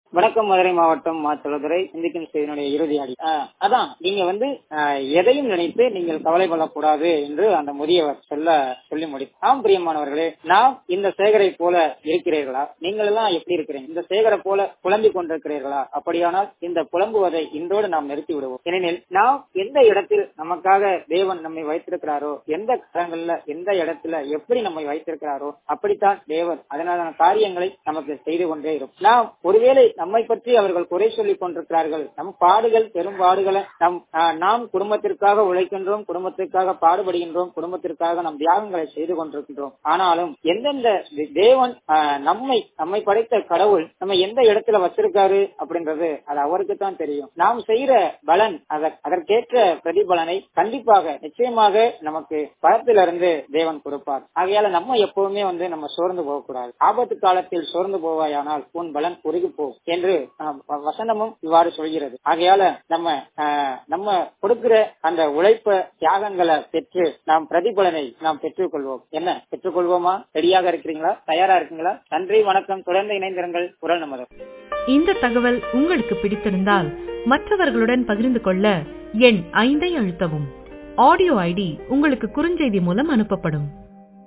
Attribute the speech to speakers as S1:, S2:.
S1: வணக்கம் மதுரை மாவட்டம் மாத்தளதுரை சிந்திக்கும் செய்தியினுடைய இறுதி அடி ஆஹ் அதான் நீங்க வந்து ஆஹ் எதையும் நினைத்து நீங்கள் கவலைப்படக்கூடாது என்று அந்த முதியவர் சொல்ல சொல்லி முடித்தார் ஆம் பிரியமானவர்களே நாம் இந்த சேகரை போல இருக்கிறீர்களா நீங்கள் எல்லாம் எப்படி இருக்கிறீங்க இந்த சேகரை போல புலம்பிக் கொண்டிருக்கிறீர்களா அப்படியானால் இந்த புலம்புவதை இன்றோடு நாம் நிறுத்தி விடுவோம் ஏனெனில் நாம் எந்த இடத்தில் நமக்காக தேவன் நம்மை வைத்திருக்கிறாரோ எந்த காலங்கள்ல எந்த இடத்துல எப்படி நம்மை வைத்திருக்கிறாரோ அப்படித்தான் தேவன் அதனாலான காரியங்களை நமக்கு செய்து கொண்டே இருக்கும் நாம் ஒருவேளை நம்மை பற்றி அவர்கள் குறை சொல்லிக் கொண்டிருக்கிறார்கள் நம் பாடுகள் பெரும் பாடுகளை நம் ஆஹ், நாம் குடும்பத்திற்காக உழைக்கின்றோம் குடும்பத்திற்காக பாடுபடுகின்றோம் குடும்பத்திற்காக நம் தியாகங்களை செய்து கொண்டிருக்கின்றோம் ஆனாலும் எந்தெந்த தே- தேவன் ஆஹ், நம்மை நம்மை படைத்த கடவுள் நம்ம எந்த இடத்துல வச்சிருக்காரு அப்படின்றது அது அவருக்கு தான் தெரியும் நாம் செய்யற பலன் அத- அதற்கேற்ற பிரதிபலனை கண்டிப்பாக நிச்சயமாக நமக்கு பலத்திலிருந்து தேவன் கொடுப்பார் ஆகையால நம்ம எப்பவுமே வந்து நம்ம சோர்ந்து போகக்கூடாது ஆபத்து காலத்தில் சோர்ந்து போவாயானால் உன் பலன் குறுகி போ என்று ஆஹ், வ- வசனமும் இவ்வாறு சொல்கிறது ஆகையால நம்ம ஆஹ், நம்ம கொடுக்கிற அந்த உழைப்ப தியாகங்களை பெற்று நாம் பிரதிபலனை நாம் பெற்றுக் கொள்வோம் என்ன பெற்றுக்கொள்வோமா ரெடியாக இருக்கிறீங்களா தயாரா இருக்கீங்களா நன்றி வணக்கம் தொடர்ந்து இணைந்திருங்கள் குரல் நமது
S2: இந்த தகவல் உங்களுக்கு பிடித்திருந்தால் மற்றவர்களுடன் பகிர்ந்து கொள்ள எண் ஐந்தை அழுத்தவும் ஆடியோ ஐடி உங்களுக்கு குறுஞ்செய்தி மூலம் அனுப்பப்படும்